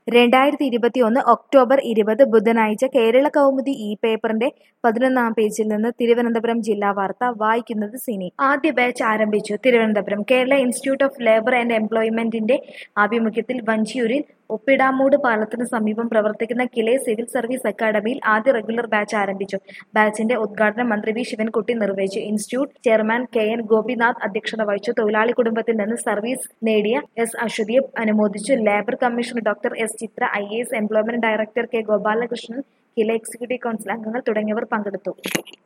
രണ്ടായിരത്തി ഇരുപത്തിയൊന്ന് ഒക്ടോബർ ഇരുപത് ബുധനാഴ്ച കേരള കൗമുദി ഈ പേപ്പറിന്റെ പതിനൊന്നാം പേജിൽ നിന്ന് തിരുവനന്തപുരം ജില്ലാ വാർത്ത വായിക്കുന്നത് സിനി ആദ്യ ബാച്ച് ആരംഭിച്ചു Thiruvananthapuram Kerala institute of labour and എംപ്ലോയ്മെന്റിന്റെ ആഭിമുഖ്യത്തിൽ വഞ്ചിയൂരിൽ ഒപ്പിടാമൂട് പാലത്തിന് സമീപം പ്രവർത്തിക്കുന്ന കിലെ സിവിൽ സർവീസ് അക്കാദമിയിൽ ആദ്യ റെഗുലർ ബാച്ച് ആരംഭിച്ചു ബാച്ചിന്റെ ഉദ്ഘാടനം മന്ത്രി വി ശിവൻകുട്ടി നിർവഹിച്ചു institute chairman K N Gopinath അധ്യക്ഷത വഹിച്ചു തൊഴിലാളി കുടുംബത്തിൽ നിന്ന് സർവീസ് നേടിയ എസ് അശ്വതിയെ അനുമോദിച്ചു labour commissioner doctor S Chitra I S employment director K Gopalakrishnan KILE executive council അംഗങ്ങൾ തുടങ്ങിയവർ പങ്കെടുത്തു